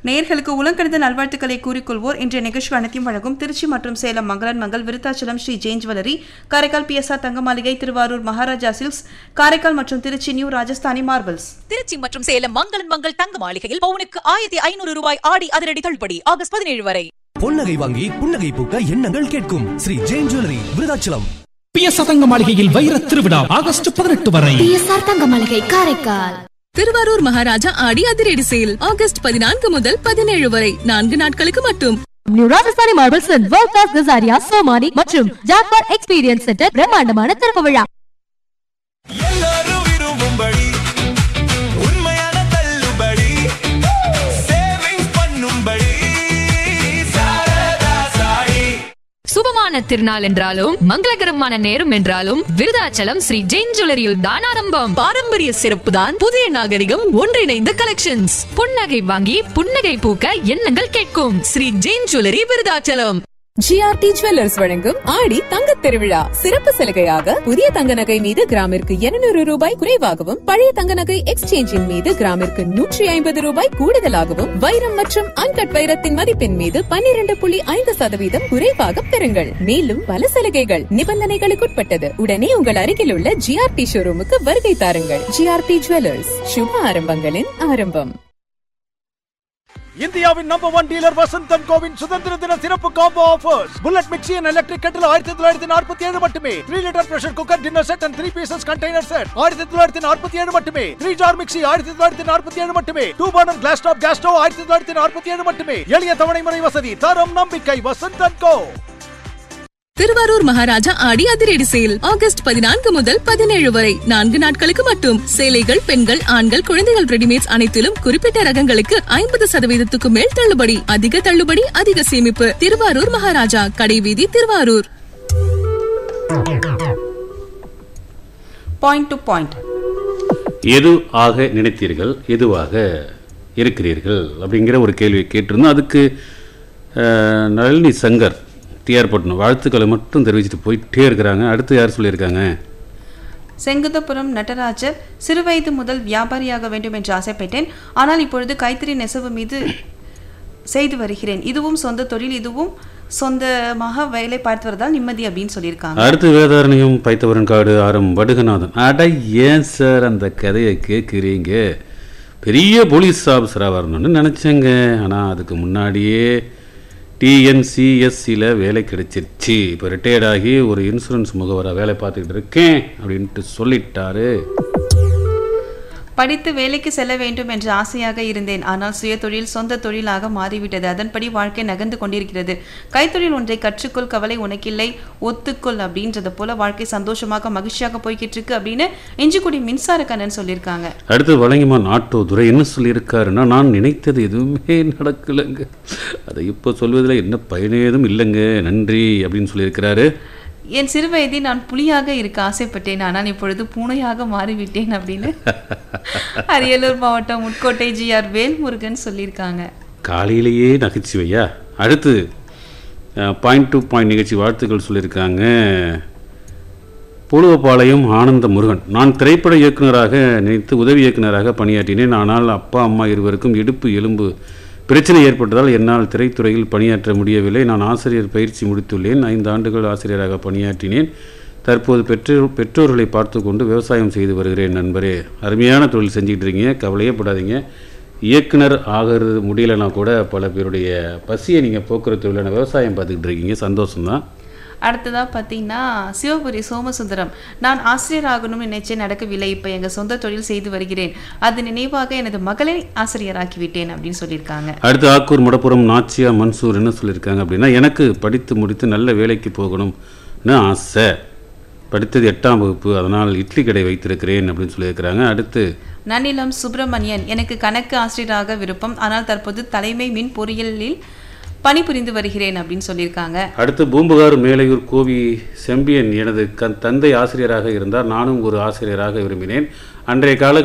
நேயர்களுக்கு உலங்கணித நல்வாழ்த்துக்களை கூறிக்கொள்வோர் இன்றைய நிகழ்ச்சி அனைத்தையும் வழங்கும் திருச்சி மற்றும் Salem Mangalan Mangal Virudhachalam Sri Jain jewellery Karaikal PSR Thanga Maligai Thiruvarur Maharaja silks Karaikal மற்றும் திருச்சி நியூ ராஜஸ்தானி மார்பிள்ஸ் திருச்சி மற்றும் சேலம் மங்களன் மங்கள் தங்க மாளிகையில் பவுனுக்கு ஆயிரத்தி ஐநூறு ரூபாய் ஆடி அதிரடி தள்ளுபடி ஆகஸ்ட் பதினேழு வரை பொன்னகை வாங்கி புன்னகை பூக்க எண்ணங்கள் கேட்கும் ஸ்ரீ ஜெயின் ஜுவல்லரி விருதாச்சலம் பிஎஸ் தங்க மாளிகையில் வைர திருவிழா ஆகஸ்ட் பதினெட்டு வரை பிஎஸ்ஆர் தங்க மளிகை காரைக்கால் திருவாரூர் மகாராஜா ஆடி அதிரடி சேல் ஆகஸ்ட் பதினான்கு முதல் பதினேழு வரை நான்கு நாட்களுக்கு மட்டும் new Rajasthani marbles world class Kajaria Somany மற்றும் ஜாக்வார் எக்ஸ்பீரியன்ஸ் சென்டர் பிரம்மாண்டமான திறப்பு விழா எல்லாரும் விரும்பும்படி உண்மையான தள்ளுபடி சேவிங்ஸ் பண்ணும்படி சாரதா சாயி சுபமான திருநாள் என்றாலும் மங்களகரமான நேரம் என்றாலும் விருதாச்சலம் ஸ்ரீ ஜெயின் ஜுவல்லரியில் தான் ஆரம்பம் பாரம்பரிய சிறப்பு தான் புதிய நாகரிகம் ஒன்றிணைந்த கலெக்ஷன்ஸ் புன்னகை வாங்கி புன்னகை பூக்க எண்ணங்கள் கேட்கும் Sri Jain jewellery Virudhachalam GRT jewellers வழங்கும் ஆடி தங்கத் திருவிழா சிறப்பு சலுகையாக புதிய தங்க நகை மீது கிராமிற்கு 200 ரூபாய் குறைவாகவும் பழைய தங்க நகை எக்ஸ்சேஞ்சின் மீது கிராமிற்கு நூற்றி ஐம்பது ரூபாய் கூடுதலாகவும் வைரம் மற்றும் அன்கட் வைரத்தின் மதிப்பின் மீது 12.5% புள்ளி ஐந்து சதவீதம் குறைவாக பெறுங்கள் மேலும் பல சலுகைகள் நிபந்தனைகளுக்குட்பட்டது உடனே உங்கள் அருகில் உள்ள ஜிஆர்டி ஷோரூமுக்கு வருகை தாருங்கள் ஜிஆர்டி ஜுவல்லர்ஸ் சுப ஆரம்பங்களின் ஆரம்பம் இந்தியாவின் நம்பர் ஒன் டீலர் வசந்தன் கோவின் சுதந்திர தின சிறப்பு combo offers bullet mixie and electric kettle ஆயிரத்தி தொள்ளாயிரத்தி நாற்பத்தி ஏழு மட்டுமே three litre pressure cooker dinner set and three pieces container set ஆயிரத்தி தொள்ளாயிரத்தி நாற்பத்தி ஏழு மட்டுமே த்ரீ ஜார் மிக்சி ஆயிரத்தி தொள்ளாயிரத்தி நாற்பத்தி ஏழு மட்டுமே two burner glass top gas stove ஆயிரத்தி தொள்ளாயிரத்தி நாற்பத்தி ஏழு மட்டுமே எளிய தவணை முறை வசதி தரம் நம்பிக்கை வசந்தன் கோ திருவாரூர் மகாராஜா ஆடி அதிரடி சேல் ஆகஸ்ட் பதினான்கு முதல் பதினேழு வரை நான்கு நாட்களுக்கு மட்டும் சேலைகள் பெண்கள் ஆண்கள் குழந்தைகள் ரெடிமேட்ஸ் அனைத்திலும் குறிப்பிட்ட ரகங்களுக்கு ஐம்பது சதவீதத்துக்கு மேல் தள்ளுபடி அதிக தள்ளுபடி அதிக சேமிப்பு திருவாரூர் மகாராஜா கடைவீதி திருவாரூர் பாயிண்ட் டு பாயிண்ட் எது ஆக நினைத்தீர்கள் எதுவாக இருக்கிறீர்கள் அப்படிங்கிற ஒரு கேள்வியை கேட்டிருந்தோம் அதுக்கு அஹ், நளினி சங்கர் டிஆர் பட்னம் வாழ்த்துக்களை மட்டும் தெரிவிச்சுட்டு போயிட்டே இருக்கிறாங்க அடுத்து யார் சொல்லியிருக்காங்க செங்குந்தபுரம் நடராஜர் சிறுவயது முதல் வியாபாரியாக வேண்டும் என்று ஆசைப்பட்டேன் ஆனால் இப்பொழுது கைத்தறி நெசவு மீது செய்து வருகிறேன் இதுவும் சொந்த தொழில் இதுவும் சொந்தமாக வேலை பார்த்து வரதால் நிம்மதி அப்படின்னு சொல்லியிருக்காங்க அடுத்து வேதாரண்யம் பைத்தவரன் காடு ஆரம் வடுகநாதன் அட ஏன் சார் அந்த கதையை கேட்குறீங்க பெரிய போலீஸ் ஆஃபீஸராக வரணும்னு நினச்சேங்க ஆனால் அதுக்கு முன்னாடியே டிஎன்சிஎஸ்சியில் வேலை கிடைச்சிருச்சு இப்போ ரிட்டையர்ட் ஆகி ஒரு இன்சூரன்ஸ் முகவராக வேலை பார்த்துக்கிட்டு இருக்கேன் அப்படின்ட்டு சொல்லிட்டாரு படித்து வேலைக்கு செல்ல வேண்டும் என்ற ஆசையாக இருந்தேன் ஆனால் சுய தொழில் சொந்த தொழிலாக மாறிவிட்டது அதன்படி வாழ்க்கை நகர்ந்து கொண்டிருக்கிறது கைத்தொழில் ஒன்றை கற்றுக்கொள் கவலை உனக்கில்லை ஒத்துக்கொள் அப்படின்றத போல வாழ்க்கை சந்தோஷமாக மகிழ்ச்சியாக போய்கிட்டு இருக்கு அப்படின்னு இஞ்சிக்குடி மின்சார கண்ணன் சொல்லியிருக்காங்க அடுத்து வழங்கிமா நாட்டோ துரை என்ன சொல்லியிருக்காருன்னா நான் நினைத்தது எதுவுமே நடக்கலைங்க அதை இப்போ சொல்வதில் என்ன பயனேதும் இல்லைங்க நன்றி அப்படின்னு சொல்லியிருக்கிறாரு என் சிறு வயதில் நான் புலியாக இருக்க ஆசைப்பட்டேன் ஆனால் இப்பொழுது பூனையாக மாறிவிட்டேன் அப்படின்னு அரியலூர் மாவட்டம் முட்கோட்டை ஜிஆர் வேல்முருகன் சொல்லியிருக்காங்க காலையிலேயே நகைச்சுவையா அடுத்து பாயிண்ட் டு பாயிண்ட் நிகழ்ச்சி வாழ்த்துக்கள் சொல்லியிருக்காங்க புழுவப்பாளையம் ஆனந்த முருகன் நான் திரைப்பட இயக்குனராக நினைத்து உதவி இயக்குனராக பணியாற்றினேன் ஆனால் அப்பா அம்மா இருவருக்கும் இடுப்பு எலும்பு பிரச்சனை ஏற்பட்டதால் என்னால் திரைத்துறையில் பணியாற்ற முடியவில்லை நான் ஆசிரியர் பயிற்சி முடித்துள்ளேன் ஐந்து ஆண்டுகள் ஆசிரியராக பணியாற்றினேன் தற்போது பெற்றோர் பெற்றோர்களை பார்த்து கொண்டு விவசாயம் செய்து வருகிறேன் நண்பரே அருமையான தொழில் செஞ்சுக்கிட்டு இருக்கீங்க கவலையே படாதீங்க இயக்குனர் ஆகிறது முடியலைன்னா கூட பல பேருடைய பசியை நீங்கள் போக்குற தொழிலான விவசாயம் பார்த்துக்கிட்டு இருக்கீங்க சந்தோஷம்தான் அடுத்ததாக பார்த்தீங்கன்னா சிவபுரி சோமசுந்தரம் நான் ஆசிரியர் ஆகணும்னு நினைச்சே நடக்கவில்லை இப்போ எங்கள் சொந்த தொழில் செய்து வருகிறேன் அது நினைவாக எனது மகளை ஆசிரியராக்கி விட்டேன் அப்படின்னு சொல்லியிருக்காங்க அடுத்து ஆக்கூர் மடப்புறம் நாச்சியா மன்சூர் என்ன சொல்லியிருக்காங்க அப்படின்னா எனக்கு படித்து முடித்து நல்ல வேலைக்கு போகணும்னு ஆசை படித்தது எட்டாம் வகுப்பு அதனால் இட்லி கடை வைத்திருக்கிறேன் அப்படின்னு சொல்லியிருக்கிறாங்க அடுத்து நன்னிலம் சுப்பிரமணியன் எனக்கு கணக்கு ஆசிரியராக விருப்பம் ஆனால் தற்போது தலைமை மின் பொறியியலில் பணிபுரிந்து வருகிறேன் அப்படின்னு சொல்லியிருக்காங்க அடுத்து பூம்புகார் மேலையூர் கோவி செம்பியன் எனது கண் தந்தை ஆசிரியராக இருந்தார் நானும் ஒரு ஆசிரியராக விரும்பினேன் அன்றைய கால